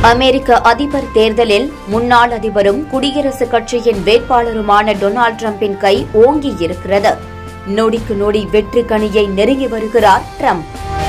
அமெரிக்க அதிபர் தேர்தலில் முன்னாள் அதிபரும் குடியரசுக் கட்சியின் வேட்பாளருமான டொனால்டு டிரம்பின் கை ஓங்கி இருக்கிறது நொடிக்கு நொடி வெற்றி கனியை நெருங்கி வருகிறார் டிரம்ப்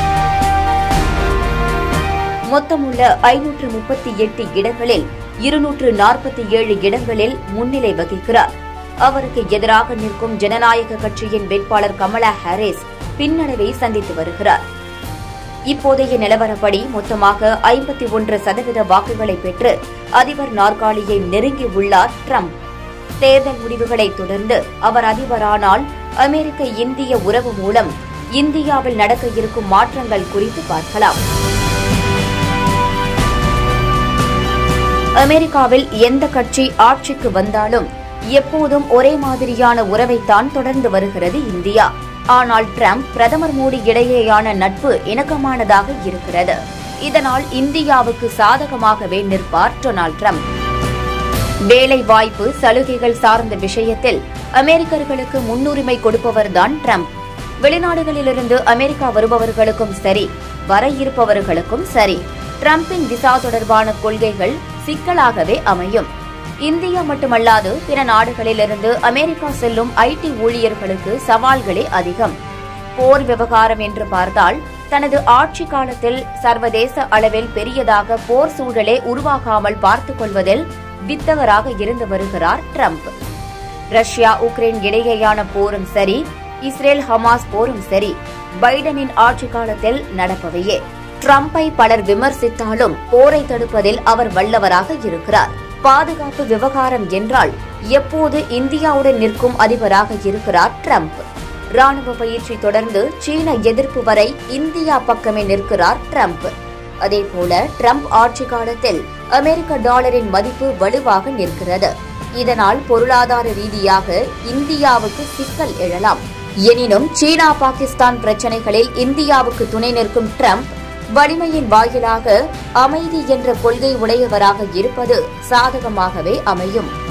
மொத்தமுள்ள ஐநூற்று முப்பத்தி எட்டு இடங்களில் இருநூற்று நாற்பத்தி ஏழு இடங்களில் முன்னிலை வகிக்கிறார் அவருக்கு எதிராக நிற்கும் ஜனநாயக கட்சியின் வேட்பாளர் கமலா ஹாரிஸ் பின்னடைவை சந்தித்து வருகிறார் இப்போதைய நிலவரப்படி மொத்தமாக ஐம்பத்தி ஒன்று சதவீத வாக்குகளை பெற்று அதிபர் நாற்காலியை நெருங்கியுள்ளார் டிரம்ப் தேர்தல் முடிவுகளை தொடர்ந்து அவர் அதிபரானால் அமெரிக்க இந்திய உறவு மூலம் இந்தியாவில் நடக்க இருக்கும் மாற்றங்கள் குறித்து பார்க்கலாம் அமெரிக்காவில் எந்த கட்சி ஆட்சிக்கு வந்தாலும் எப்போதும் ஒரே மாதிரியான உறவைத்தான் தொடர்ந்து வருகிறது இந்தியா ஆனால் டிரம்ப் பிரதமர் மோடி இடையேயான நட்பு இணக்கமானதாக இருக்கிறது இதனால் இந்தியாவுக்கு சாதகமாகவே நிற்பார் டொனால்டு டிரம்ப் வேலை வாய்ப்பு சலுகைகள் சார்ந்த விஷயத்தில் அமெரிக்கர்களுக்கு முன்னுரிமை கொடுப்பவர்தான் டிரம்ப் வெளிநாடுகளிலிருந்து அமெரிக்கா வருபவர்களுக்கும் சரி வர இருப்பவர்களுக்கும் சரி டிரம்பின் விசா தொடர்பான கொள்கைகள் சிக்கலாகவே அமையும் இந்தியா மட்டுமல்லாது பிற நாடுகளிலிருந்து அமெரிக்கா செல்லும் ஐடி ஊழியர்களுக்கு சவால்களே அதிகம் போர் விவகாரம் என்று பார்த்தால் தனது ஆட்சி காலத்தில் சர்வதேச அளவில் பெரியதாக போர் சூழலே உருவாகாமல் பார்த்துக் கொள்வதில் வித்தகராக இருந்து வருகிறார் டிரம்ப் ரஷ்யா உக்ரைன் இடையேயான போரும் சரி இஸ்ரேல் ஹமாஸ் போரும் சரி பைடனின் ஆட்சி காலத்தில் நடப்பவையே டிரம்பை பலர் விமர்சித்தாலும் போரை தடுப்பதில் அவர் வல்லவராக இருக்கிறார் பாதுகாப்பு விவகாரம் என்றால் எப்போது இந்தியாவுடன் நிற்கும் அதிபராக இருக்கிறார் டிரம்ப் ராணுவ பயிற்சி தொடர்ந்து சீன எதிர்ப்பு வரை இந்தியா பக்கமே நிற்கிறார் டிரம்ப் அதேபோல டிரம்ப் ஆட்சி காலத்தில் அமெரிக்க டாலரின் மதிப்பு வலுவாக நிற்கிறது இதனால் பொருளாதார ரீதியாக இந்தியாவுக்கு சிக்கல் எழலாம் எனினும் சீனா பாகிஸ்தான் பிரச்சினைகளில் இந்தியாவுக்கு துணை நிற்கும் டிரம்ப் வலிமையின் வாயிலாக அமைதி என்ற கொள்கை உடையவராக இருப்பது சாதகமாகவே அமையும்